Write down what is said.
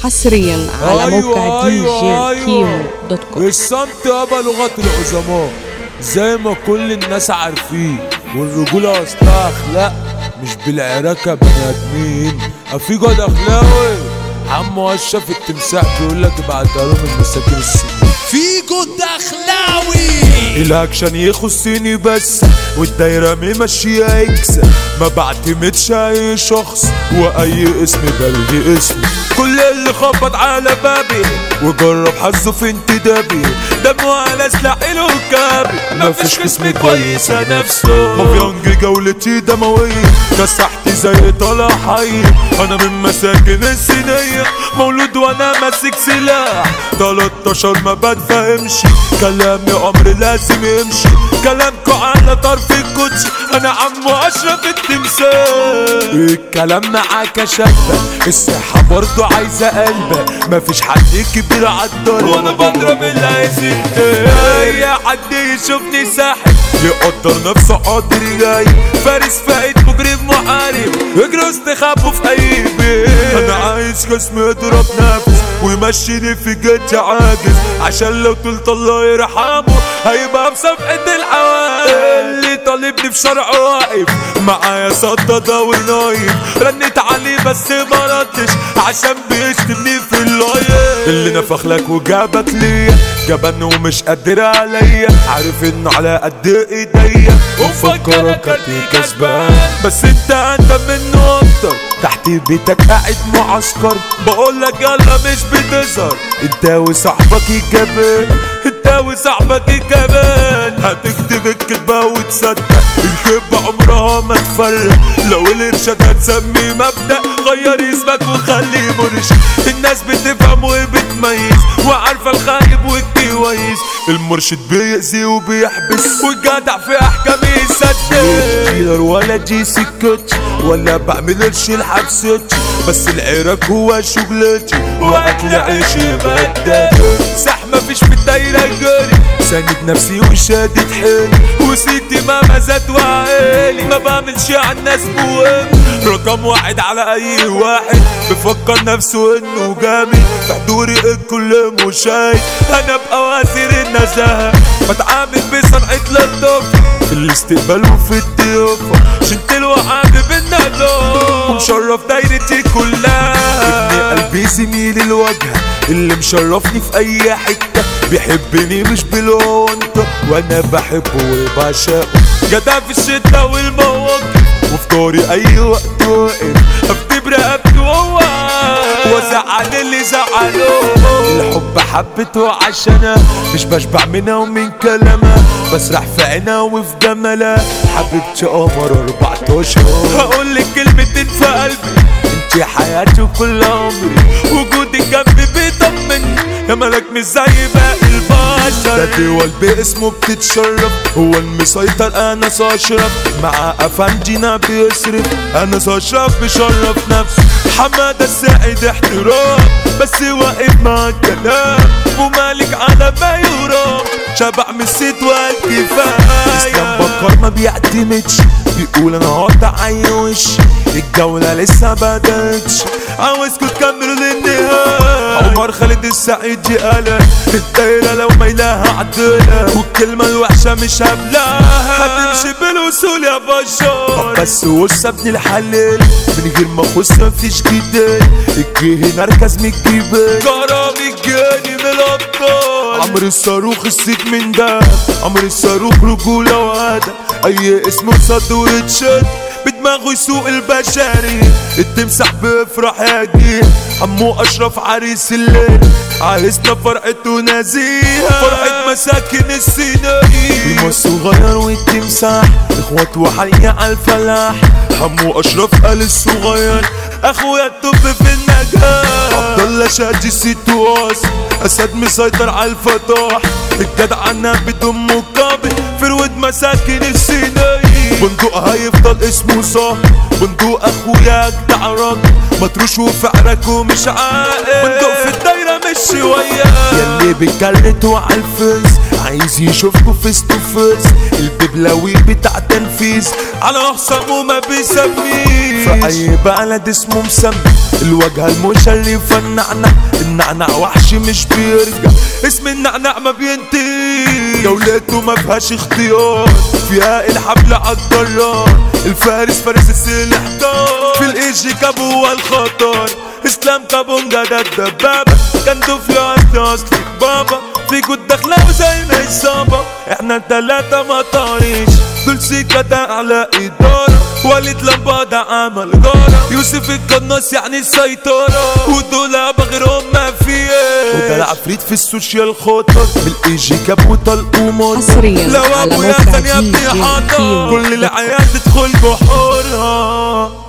حصريا على أيوة، موقع دي أيوة، جي أيوة. كيمو دوت كوم الصمت يابا لغة العظماء زي ما كل الناس عارفين والرجولة أصلها أخلاق مش بالعراكة بني آدمين في جود أخلاقي عمو أشرف التمساح بيقول لك ابعتها لهم المساكين السنين فيجو الدخلاوي الاكشن يخصني بس والدايرة ممشية اكس ما بعتمدش اي شخص واي اسم بلغي اسمي كل اللي خبط على بابي وجرب حظه في انتدابي دمه على سلاحي ركابي مفيش قسم كويسة نفسه مافيانج جولتي دموية كسحت زي طلع حي انا من مساكن السنية مولود وانا ماسك سلاح 13 ما بتفهمش كلامي عمري لازم يمشي كلامكو على طرف الكوتش انا عمو اشرف التمثال الكلام معاك شابة الصحة برضو عايزة قلبة مفيش حد كبير عالدار وانا بضرب اللي عايز اي حد يشوفني ساحب يقدر نفسه قادر جاي فارس فايت مجرم محارب اجروا استخبوا في اي بيت انا عايز جسم يضرب نفس ويمشيني في جد عاجز عشان لو طلت الله يرحمه هيبقى بصفحة الحوادث اللي طالبني في شرع واقف معايا صدى ونايم رنت عليه بس ما ردش عشان بيشتمني في اللايف اللي نفخ لك وجابك ليا جبن ومش قادر عليا عارف انه على قد ايديا ومفكرك هتي كسبان بس انت انت منه اكتر تحت بيتك قاعد معسكر بقولك يلا مش بتظهر انت وصاحبك الجبان انت وصاحبك الجبان هتكتب الكدبة وتصدق الكدبة عمرها ما تفرق لو الارشاد هتسميه مبدأ غير اسمك وخليه مرشد الناس بتفهم وبتميز وعارفة الخايب والكويس المرشد بيأذي وبيحبس والجدع في احكام يصدق كيلر ولا جي سكتش ولا بعملش الحبستش بس العراق هو شغلتي واكل عيشي بدل صح مفيش في الدايرة جري ساند نفسي وشادد حيلي وسيدي ما زاد وعيلي ما بعملش على الناس مهم رقم واحد على اي واحد بفكر نفسه انه جامد في حضوري الكل مشاهد انا بقى وزير النزاهة بتعامل بصنعة لطافة في الاستقبال وفي الضيافة شلت وحابب النظافة ومشرف دايرتي كلها ابن قلبي زميل الواجهة اللي مشرفني في اي حتة بيحبني مش بالعنطة وانا بحبه وبعشقه جدع في الشتا والمواقف وفي داري اي وقت واقف اكتب رقبته وهو وزعل اللي زعله الحب حبته عشانها مش بشبع منها ومن كلامها بسرح في عينها وفي جمالها حبيبتي قمر 14 هقول لك كلمتين في قلبي انت حياتي وكل عمري وجودك جنبي بيطمني يا ملك مش زي باقي البشر ده دول باسمه بتتشرف هو المسيطر انا اشرف مع افندينا بيصرف انا اشرف بشرف نفسه حماده السعيد احترام بس واقف مع الكلام ومالك على ما يرام شبع من الست والكفايه اسلام بكر ما بيعتمدش بيقول انا هقطع اي وش الجولة لسه بدأتش عاوزكوا تكملوا للنهاية عمر خالد السعيد قالك الدايرة لو ميلاها عدلة والكلمة الوحشة مش هبلاها هتمشي بالوصول يا بشر بس وش ابن الحلال من غير ما اخش مفيش جدال الجه نركز من الجبال كرامي الجاني من الابطال عمرو الصاروخ السيف من ده عمرو الصاروخ رجولة وهدى اي اسم صد ويتشد بدماغه يسوق البشري التمسح بيفرح يا جيل عمو اشرف عريس الليل عريسنا فرحته نزيهة فرحة مساكن السينائي ما الصغير والتمساح اخوات وحي على الفلاح عمو اشرف قال الصغير اخويا الطب في النجاح عبد الله شادي الست واس اسد مسيطر على الفتاح الجدع بدون مقابل فرود مساكن السينائي بندق هيفضل اسمه صح بندق اخويا اجدع راجل مطروش وفي عرك ومش عاقل بندق في الدايره مش شويه ياللي بيكلت وعالفز عايز يشوفكوا فيس تو فيس الببلاوي بتاع تنفيذ على اخصامه ما بيسميه في اي بلد اسمه مسمي الواجهة المشرفة النعنع النعنع وحش مش بيرجع اسم النعنع ما بينتهي جولته ما فيهاش اختيار فيها الحبل عالجرار الفارس فارس السلاح دار في الايجي كابو الخطر اسلام كابونجا ده الدبابة كان في اصلي اصلي بابا في جود داخله زي ما اصابة احنا التلاتة ما طاريش دول سيكا ده على ادارة وليد لمبادة عمل جارة يوسف القناص يعني السيطرة ودول بغيرهم ما فيش وده العفريت في السوشيال خطر بالايجي كاب وطلق وموت حصرياً لو على ابو موقع ياسن يا ابني DJ حاضر كيمو. كل العيال تدخل بحورها